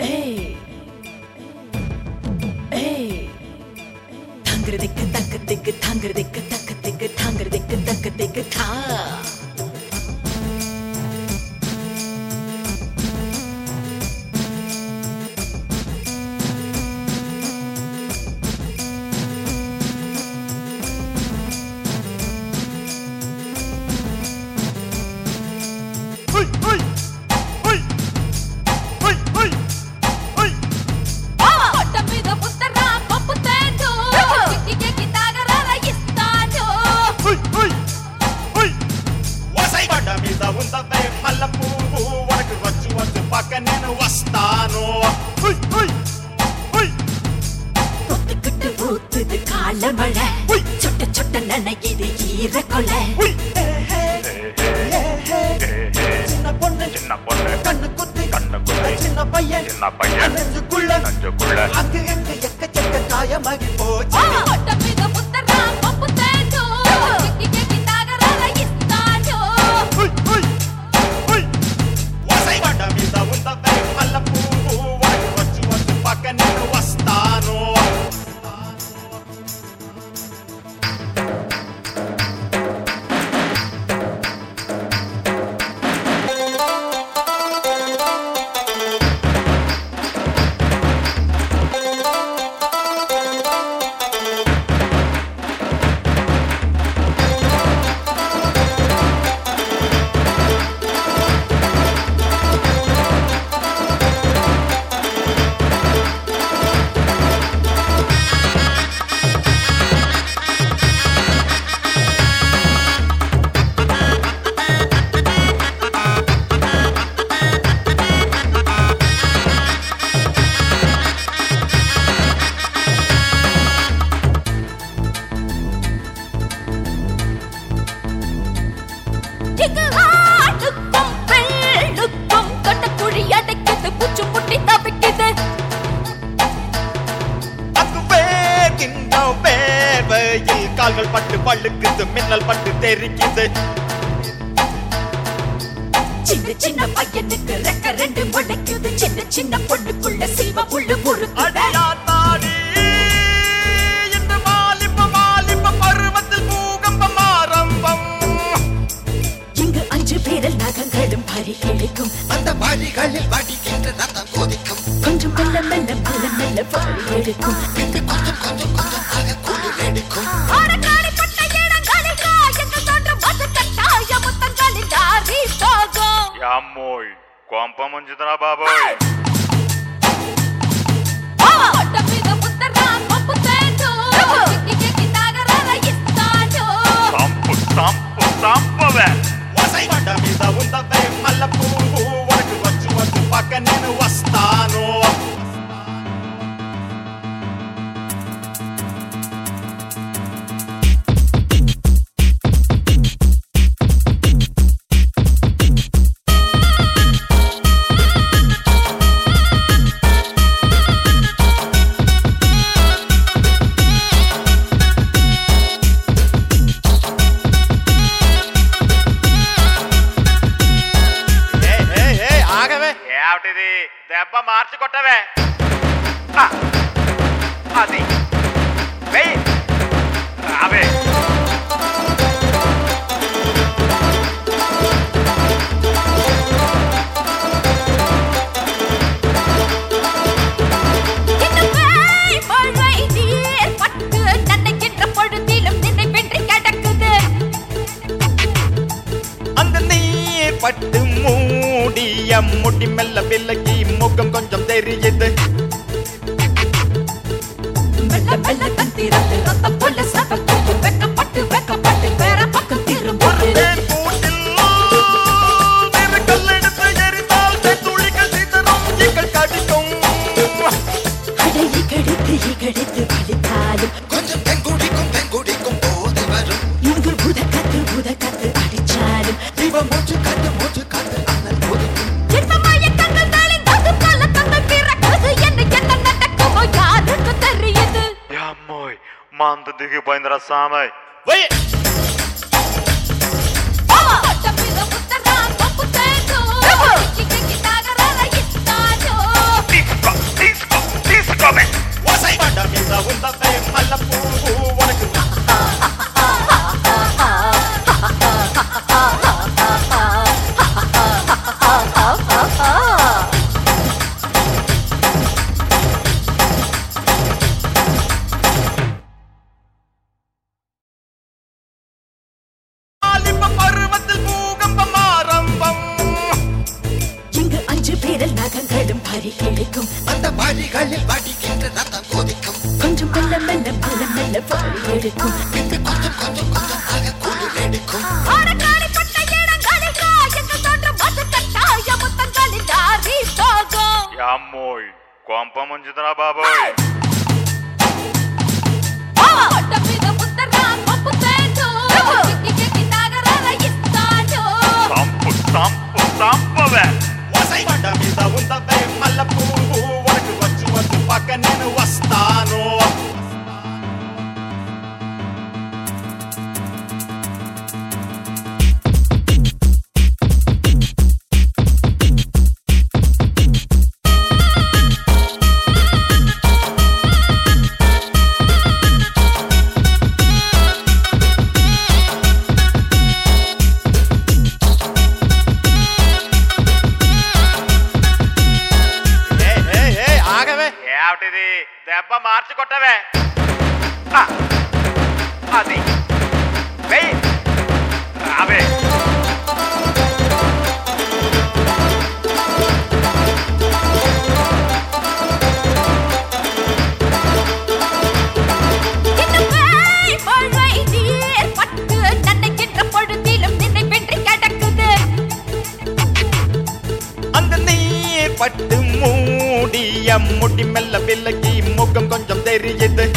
ஏய் ஏய் தாங்கிறதுக்கு தக்கத்துக்கு தாங்கிறதுக்கு தக்கத்துக்கு தாங்கிறதுக்கு தக்கத்துக்கு தா పొట్ట మీద పుస్తరా పప్పు తేడు చిక్కి గిటాగరాల ఇస్తాడు వసైగడ్డ మీద ఉందవే మల్ల పువ్వు వరకు వచ్చు వచ్చు పక్క నేను వస్తాను ஒத்துக்கிட்டு ஊத்துது கால மழை சொட்ட சொட்ட நனைக்குது ஈர கொலை చిన్న பொண்ணு சின்ன பொண்ணு கண்ணு குத்தி கண்ணு குத்தி சின்ன பையன் சின்ன பையன் நெஞ்சுக்குள்ள நெஞ்சுக்குள்ள அங்கு எங்க எக்கச்சக்க காயமாகி போச்சு పొట్ట మీద పుస్తరా పప్పు తేడు చిక్కి గిటాగరాల ఇస్తాడు వసైగడ్డ మీద ఉందవే మల్ల పువ్వు వరకు వచ్చు వచ్చు పక్క నేను వస్తాను சிகராட்டுக்கும் வெள்ளுக்கும் கட்டக்குழி அடைக்குது பூச்சு முட்டி தவிக்குது அதுவே கிண்ட வேர்வையில் கால்கள் பட்டு பழுக்குது மின்னல் பட்டு தெரிக்குது சின்ன சின்ன பையனுக்கு ரெக்க ரெண்டு முளைக்குது சின்ன சின்ன பொண்ணுக்குள்ள சில்வ முள்ளு முறுக்குது அடியாத்தாடி இந்த வாலிப வாலிப பருவத்தில் பூகம்பம் ஆரம்பம் இங்கு அஞ்சு பேரில் நகங்களும் பரிகெடுக்கும் அந்த வழிகளில் வடிக்கின்ற ரத்தம் கொதிக்கும் கொஞ்சம் மெல்ல மெல்ல மெல்ல மெல்ல வழி எடுக்கும் பின்பு கொஞ்சம் கொஞ்சம் கொஞ்சமாக குளிர் எடுக்கும் ஆரக்காடி பட்ட இடங்களில் ராயங்கள் தோன்றும் மது கட்டாய முத்தங்களில் தாரி சோகம் యామ్మోయ్ కొంప ముంచుతున్నా బాబోయ్ పొట్ట మీద పుస్తరా పప్పు తేడు చిక్కి గిటాగరాల ఇస్తాడు సంపు సంపు సంపవే వసైగడ్డ మీద ఉందవే మల్ల పువ్వు వరకు వచ్చు వచ్చు పక్క నేను వస్తాను ఆగవే ఏమిటిది దెబ్బ మార్చి కొట్టవే ఆ, అది వెయ్యి రావే இந்த பேய் மழை நீர் பட்டு நனைக்கின்ற பொழுதிலும் நினைவின்றி கிடக்குது அந்த நீர் பட்டு மூடிய முடி மெல்ல விலகி முகம் கொஞ்சம் தெரியுது மெல்ல மெல்ல தந்திரத்து ரத்தம் போல சதக்குது வெக்கப்பட்டு வெக்கப்பட்டு வேற பக்கம் திரும்புது தேன் கூட்டில் நெருக்கல் எடுத்து எரிந்தால் துளிகள் சிதறும் ஈக்கள் கடிக்கும் அடைய கடித்து இகடித்து வலித்தாலும் கொஞ்சம் பெங்குடிக்கும் பெங்குடிக்கும் போது வரும் இங்கு உதக்கத்து உதக்கத்து அடிச்சாலும் இவ மூச்சு காத்து மூச்சு காத்து அனல் கொதிக்கும் சின்னமாய கண்கள் தாளிந்தது பல தங்கள் பிறக்குது என்ன என்ன நடக்குமோ யாருக்கு தெரியுது యామ్మోయ్ మందు దిగిపోయిందిరా సామయ్ வெய் పొట్ట మీద పుస్తరా పప్పు తేడు చిక్కి గిటాగరాల ఇస్తాడు வாரி கிடைக்கும் அந்த வரிகளில் வடிக்கின்ற ரத்தம் கொதிக்கும் கொஞ்சம் மெல்ல மெல்ல மெல்ல மெல்ல வாரி எடுக்கும் பின்பு கொஞ்சம் கொஞ்சம் கொஞ்சமாக குளிர் எடுக்கும் ஆரக்காடிப்பட்ட இடங்களில் காயங்கள் தோன்றும் அது கட்டாய முத்தங்களில் ஆறி போகும் అమ్మోయ్ కొంప ముంచుతున్నా బాబోయ్ కొట్ట మీద ముద్దరా పప్పు తేను కిక్కి కిక్కి తాగరాల ఇస్తాను సంపు సంపు సంపవే వసై బండ మీద ఉందవే మల్ల పువ్వు వరకు వచ్చు వచ్చు పక్క నేను వస్తాను ఏయ్, ఏయ్, ఏయ్, ఆగవే ఏమిటిది దెబ్బ మార్చి కొట్టవే ఆ, అది వెయ్యి రావే இன்னுமே மழை நீர் பட்டு நனைக்கின்ற பொழுதிலும் நினைவின்றி கிடக்குது அந்த நீர் பட்டு மூடிய முடி மெல்ல விலகி முகம் கொஞ்சம் தெரியுது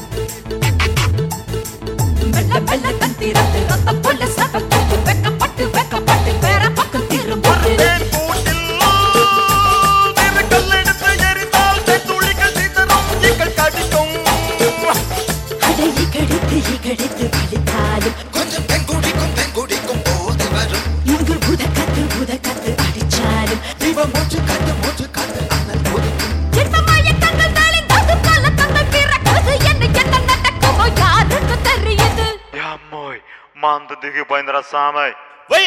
மெல்ல மெல்ல தந்திரத்து ரத்தம் போல சபக்குது வெக்கப்பட்டு வெக்கப்பட்டு வேற பக்கம் திரும்புது தேன் கூட்டில் நெருக்கல் எடுத்து எரிந்தால் துளிகள் சிதறும் இக்கள் கடிக்கும் அடை இகடித்து இகடித்து வலித்தாலும் கொஞ்சம் பெண்குடிக்கும் பெண்குடிக்கும் போது வரும் இங்கு உதக்கத்து உதக்கத்து அடிச்சாலும் இவ மூச்சு காத்து மூச்சு காத்து அனல் கொதிக்கும் ஜென்மமாய கண்கள் தாளிந்தது பல தங்கள் பிறக்குது என்ன என்ன நடக்குமோ யாருக்கு தெரியுது అమ్మోయ్ మందు దిగిపోయిందిరా సామయ్ வை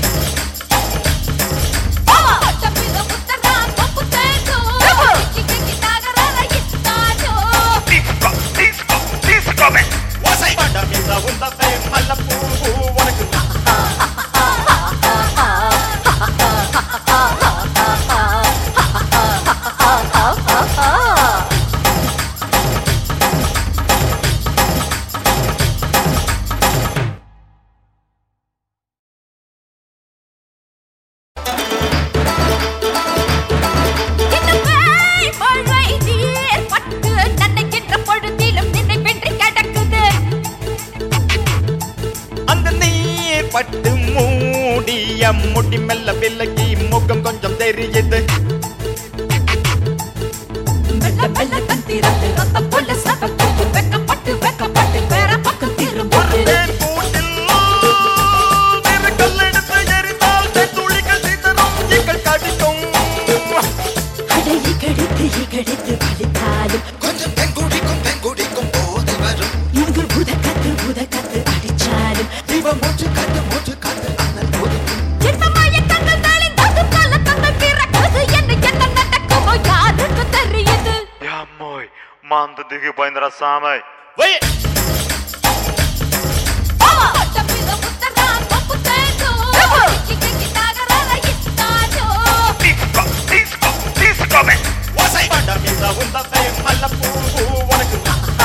కొట్ట మీద ముద్దరా పప్పు తేను కిక్కి కిక్కి తాగరాల ఇస్తాను తీసుకో తీసుకో తీసుకోవే వసై బండ మీద ఉందవే మల్ల పువ్వు వరకు இன்னுமே மழை நீர் பட்டு நனைக்கின்ற பொழுதிலும் நினைவின்றி கிடக்குது அந்த நீர் பட்டு மூடிய முடி மெல்ல விலகி முகம் கொஞ்சம் தெரியுது மெல்ல மெல்ல தந்திரத்து ரத்தம் போல சபக்குது வெக்கப்பட்டு வெக்கப்பட்டு வேற பக்கம் திரும்புது தேன் கூட்டில் நெருக்கல் எடுத்து எரிந்தால் துளிகள் சிதறும் இக்கள் கடிக்கும் அடை இகடித்து இகடித்து வலித்தாலும் கொஞ்சம் பெண்குடிக்கும் பெண்குடிக்கும் போது வரும் இங்கு உதக்கத்து உதக்கத்து அடிச்சாலும் இவ மூச்சு காத்து மூச்சு காத்து அனல் கொதிக்கும் ஜென்மமாய கண்கள் தாளிந்தது பல தங்கள் பிறக்குது என்ன என்ன நடக்குமோ யாருக்கு தெரியுது అమ్మోయ్ మందు దిగిపోయిందిరా సామయ్ வை కొట్ట మీద ముద్దరా పప్పు తేను కిక్కి కిక్కి తాగరాల ఇస్తాను తీసుకో తీసుకో తీసుకోవే వసై బండ మీద ఉందవే మల్ల పువ్వు వరకు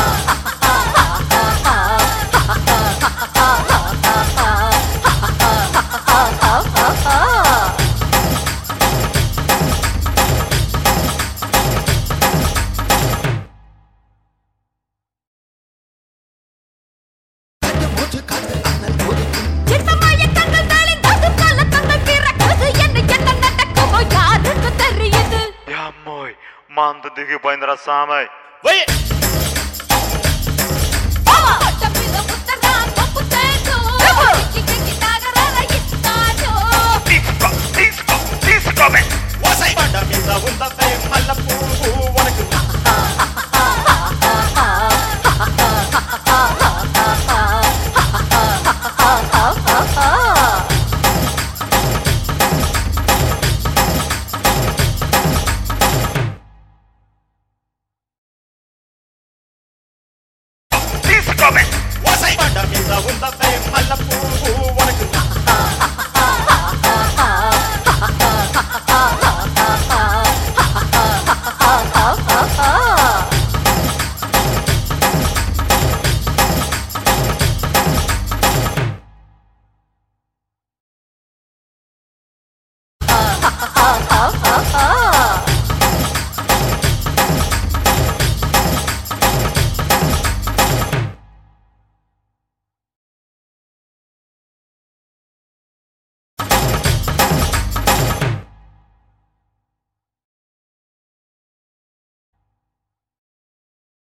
காத்து மூச்சு காத்து அனல் கொதிக்கும் ஜென்மமாய கண்கள் தாளிந்தது பல தங்கள் பிறக்குது என்ன என்ன நடக்குமோ யாருக்கு தெரியுது అమ్మోయ్ మందు దిగిపోయిందిరా సామయ్ வை